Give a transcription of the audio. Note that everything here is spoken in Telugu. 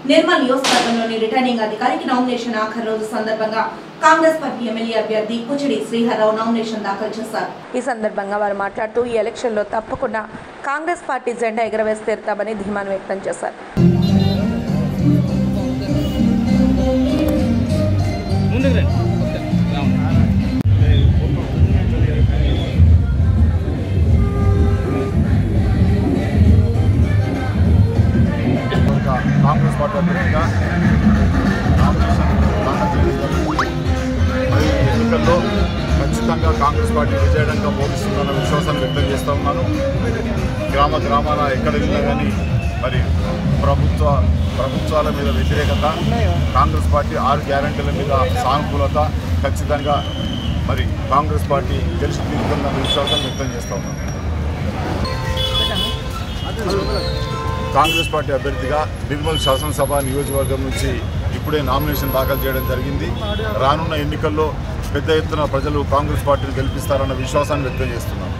నిర్మల్ నియోజకవర్గంలోని రిటర్నింగ్ అధికారికి నామినేషన్ ఆఖరి రోజు సందర్భంగా కాంగ్రెస్ పార్టీ ఎమ్మెల్యే అభ్యర్థి కుచిడి శ్రీహర్రావు నామినేషన్ దాఖలు చేశారు ఈ సందర్భంగా వారు మాట్లాడుతూ ఈ ఎలక్షన్లో తప్పకుండా కాంగ్రెస్ పార్టీ జెండా ఎగరవేసి తీరుతామని ధీమాను వ్యక్తం చేశారు ముందుకు రండి ఒక కాంగ్రెస్ పార్టీ అభ్యర్థిగా నామినేషన్ దాఖలు చేయడం జరిగింది. మరి ఈ ఎన్నికల్లో ఖచ్చితంగా కాంగ్రెస్ పార్టీ విజయడంగా మోగిస్తుందన్న విశ్వాసాన్ని వ్యక్తం చేస్తూ ఉన్నాను గ్రామ గ్రామాల ఎక్కడ వెళ్ళినా కానీ మరి ప్రభుత్వ ప్రభుత్వాల మీద వ్యతిరేకత కాంగ్రెస్ పార్టీ ఆరు గ్యారంటీల మీద సానుకూలత ఖచ్చితంగా మరి కాంగ్రెస్ పార్టీ గెలిచి తీరుతుందన్న విశ్వాసాన్ని వ్యక్తం చేస్తూ ఉన్నాను కాంగ్రెస్ పార్టీ అభ్యర్థిగా నిర్మల్ శాసనసభ నియోజకవర్గం నుంచి ఇప్పుడే నామినేషన్ దాఖలు చేయడం జరిగింది రానున్న ఎన్నికల్లో పెద్ద ఎత్తున ప్రజలు కాంగ్రెస్ పార్టీని గెలిపిస్తారన్న విశ్వాసాన్ని వ్యక్తం చేస్తున్నాం